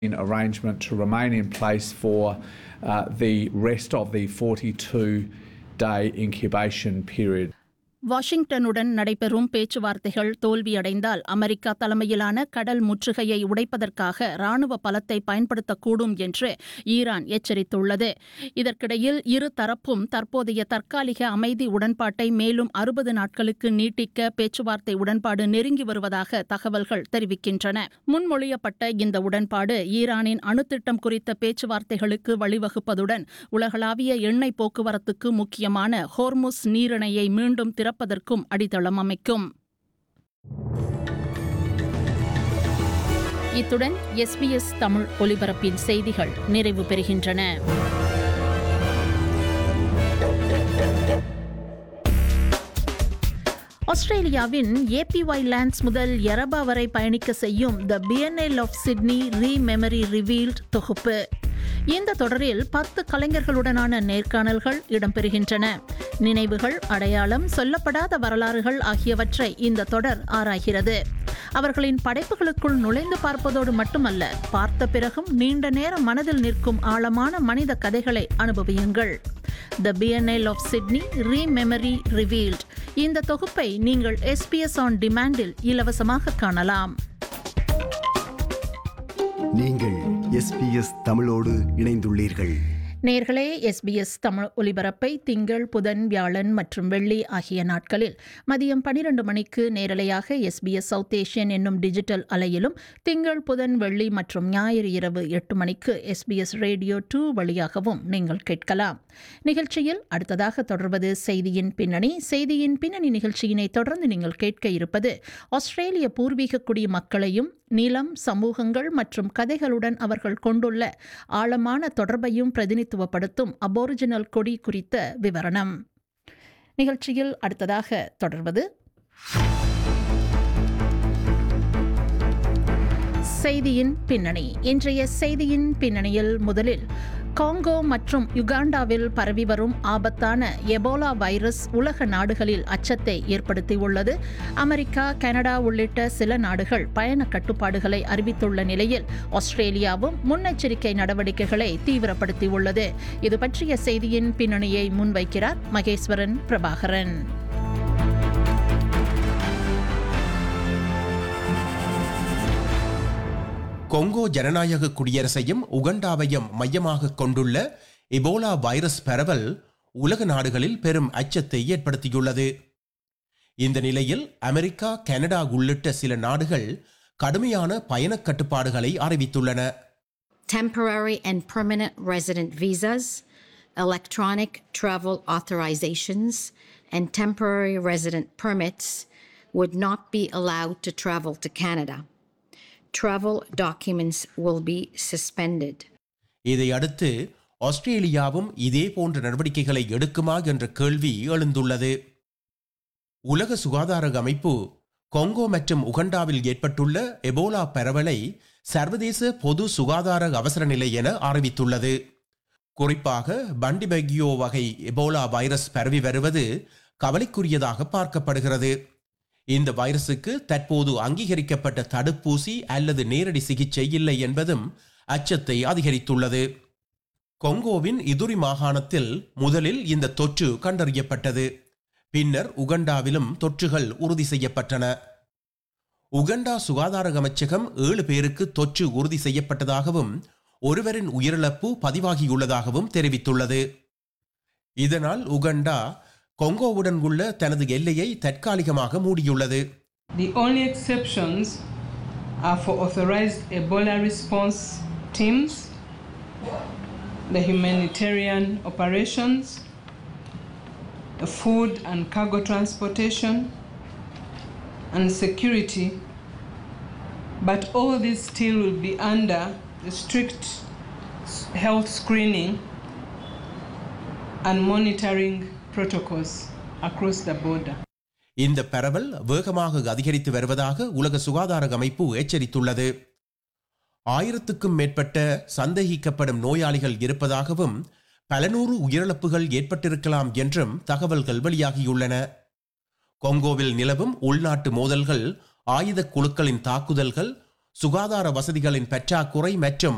in arrangement to remain in place for uh, the rest of the 42 day incubation period. வாஷிங்டனுடன் நடைபெறும் பேச்சுவார்த்தைகள் தோல்வியடைந்தால் America தலைமையிலான கடல் முற்றுகையை உடைப்பதற்காக ராணுவ பலத்தை பயன்படுத்தக்கூடும் என்று ஈரான் எச்சரித்துள்ளது இதற்கிடையில் இரு தரப்பும் தற்போதைய தற்காலிக அமைதி உடன்பாட்டை மேலும் அறுபது நாட்களுக்கு நீட்டிக்க பேச்சுவார்த்தை உடன்பாடு நெருங்கி வருவதாக தகவல்கள் தெரிவிக்கின்றன முன்மொழியப்பட்ட இந்த உடன்பாடு ஈரானின் அணுத்திட்டம் குறித்த பேச்சுவார்த்தைகளுக்கு வழிவகுப்பதுடன் உலகளாவிய எண்ணெய் போக்குவரத்துக்கு முக்கியமான ஹோர்முஸ் நீரிணையை மீண்டும் திறப்பதற்கும் அடித்தளம் அமைக்கும் இத்துடன் எஸ்பிஎஸ் தமிழ் ஒலிபரப்பின் செய்திகள் நிறைவு பெறுகின்றன ஆஸ்திரேலியாவின் ஏபிஒய் லேண்ட்ஸ் முதல் எரபா வரை பயணிக்க செய்யும் the PNL of Sydney re memory revealed தொகுப்பு இந்த தொடரில் பத்து கலைஞர்களுடனான நேர்காணல்கள் இடம்பெறுகின்றன நினைவுகள் அடையாளம் சொல்லப்படாத வரலாறுகள் ஆகியவற்றை இந்த தொடர் ஆராய்கிறது அவர்களின் படைப்புகளுக்குள் நுழைந்து பார்ப்பதோடு மட்டுமல்ல பார்த்த பிறகும் நீண்ட நேரம் மனதில் நிற்கும் ஆழமான மனித கதைகளை அனுபவியுங்கள் the PNL of Sydney re memory revealed இந்த தொகுப்பை நீங்கள் எஸ்பிஎஸ் ஆன் டிமாண்டில் இலவசமாக காணலாம் நீங்கள் எஸ்பிஎஸ் தமிழோடு இணைந்துள்ளீர்கள் நேர்களே எஸ்பிஎஸ் தமிழ் ஒலிபரப்பை திங்கள் புதன் வியாழன் மற்றும் வெள்ளி ஆகிய நாட்களில் மதியம் பனிரெண்டு மணிக்கு நேரலையாக எஸ்பிஎஸ் சவுத் ஏஷியன் என்னும் டிஜிட்டல் அலையிலும் திங்கள் புதன் வெள்ளி மற்றும் ஞாயிறு இரவு எட்டு மணிக்கு எஸ்பிஎஸ் ரேடியோ டூ வழியாகவும் நீங்கள் கேட்கலாம் நிகழ்ச்சியில் அடுத்ததாக தொடர்வது செய்தியின் பின்னணி செய்தியின் பின்னணி நிகழ்ச்சியினை தொடர்ந்து நீங்கள் கேட்க இருப்பது ஆஸ்திரேலிய பூர்வீக குடி மக்களையும் நிலம் சமூகங்கள் மற்றும் கதைகளுடன் அவர்கள் கொண்டுள்ள ஆழமான தொடர்பையும் பிரதிநிதித்துவப்படுத்தும் அபோரிஜினல் கொடி குறித்த விவரணம் நிகழ்ச்சியில் அடுத்ததாக தொடர்வது செய்தியின் பின்னணி இன்றைய செய்தியின் பின்னணியில் முதலில் காங்கோ மற்றும் யுகாண்டாவில் பரவி வரும் ஆபத்தான எபோலா வைரஸ் உலக நாடுகளில் அச்சத்தை ஏற்படுத்தியுள்ளது அமெரிக்கா கனடா உள்ளிட்ட சில நாடுகள் பயண கட்டுப்பாடுகளை அறிவித்துள்ள நிலையில் ஆஸ்திரேலியாவும் முன்னெச்சரிக்கை நடவடிக்கைகளை தீவிரப்படுத்தியுள்ளது இது பற்றிய செய்தியின் பின்னணியை முன்வைக்கிறார் மகேஸ்வரன் பிரபாகரன் கொங்கோ ஜனநாயக குடியரசையும் உகண்டாவையும் மையமாக கொண்டுள்ள எபோலா வைரஸ் பரவல் உலக நாடுகளில் பெரும் அச்சத்தை ஏற்படுத்தியுள்ளது இந்த நிலையில் அமெரிக்கா கனடா உள்ளிட்ட சில நாடுகள் கடுமையான பயணக் கட்டுப்பாடுகளை அறிவித்துள்ளன temporary and permanent resident visas, electronic travel authorizations, and temporary resident permits would not be allowed to travel to Canada. Travel documents will be suspended. இதை அடுத்து ஆஸ்திரேலியாவும் இதே போன்ற நடவடிக்கைகளை எடுக்குமா என்ற கேள்வி எழுந்துள்ளது உலக சுகாதார அமைப்பு கொங்கோ மற்றும் உகண்டாவில் ஏற்பட்டுள்ள எபோலா பரவலை சர்வதேச பொது சுகாதார அவசர நிலை என அறிவித்துள்ளது குறிப்பாக பண்டிபெகியோ வகை எபோலா வைரஸ் பரவி வருவது கவலைக்குரியதாக பார்க்கப்படுகிறது இந்த வைரசுக்கு தற்போது அங்கீகரிக்கப்பட்ட தடுப்பூசி அல்லது நேரடி சிகிச்சை இல்லை என்பதும் அச்சத்தை அதிகரித்துள்ளது கொங்கோவின் இதுரி மாகாணத்தில் முதலில் இந்த தொற்று கண்டறியப்பட்டது பின்னர் உகண்டாவிலும் தொற்றுகள் உறுதி செய்யப்பட்டன உகண்டா சுகாதார அமைச்சகம் ஏழு பேருக்கு தொற்று உறுதி செய்யப்பட்டதாகவும் ஒருவரின் உயிரிழப்பு பதிவாகியுள்ளதாகவும் தெரிவித்துள்ளது இதனால் உகண்டா கொங்கோவுடன் உள்ள தனது எல்லையை தற்காலிகமாக மூடியுள்ளது The only exceptions are for authorized Ebola response teams, the humanitarian operations, the food and cargo transportation, and security. But all these still will be under the strict s- health screening and monitoring protocols across the border. இந்த பரவல் வேகமாக அதிகரித்து வருவதாக உலக சுகாதார அமைப்பு எச்சரித்துள்ளது ஆயிரத்துக்கும் மேற்பட்ட சந்தேகிக்கப்படும் நோயாளிகள் இருப்பதாகவும் பல நூறு உயிரிழப்புகள் ஏற்பட்டிருக்கலாம் என்றும் தகவல்கள் வெளியாகியுள்ளன கொங்கோவில் நிலவும் உள்நாட்டு மோதல்கள் ஆயுத குழுக்களின் தாக்குதல்கள் சுகாதார வசதிகளின் பற்றாக்குறை மற்றும்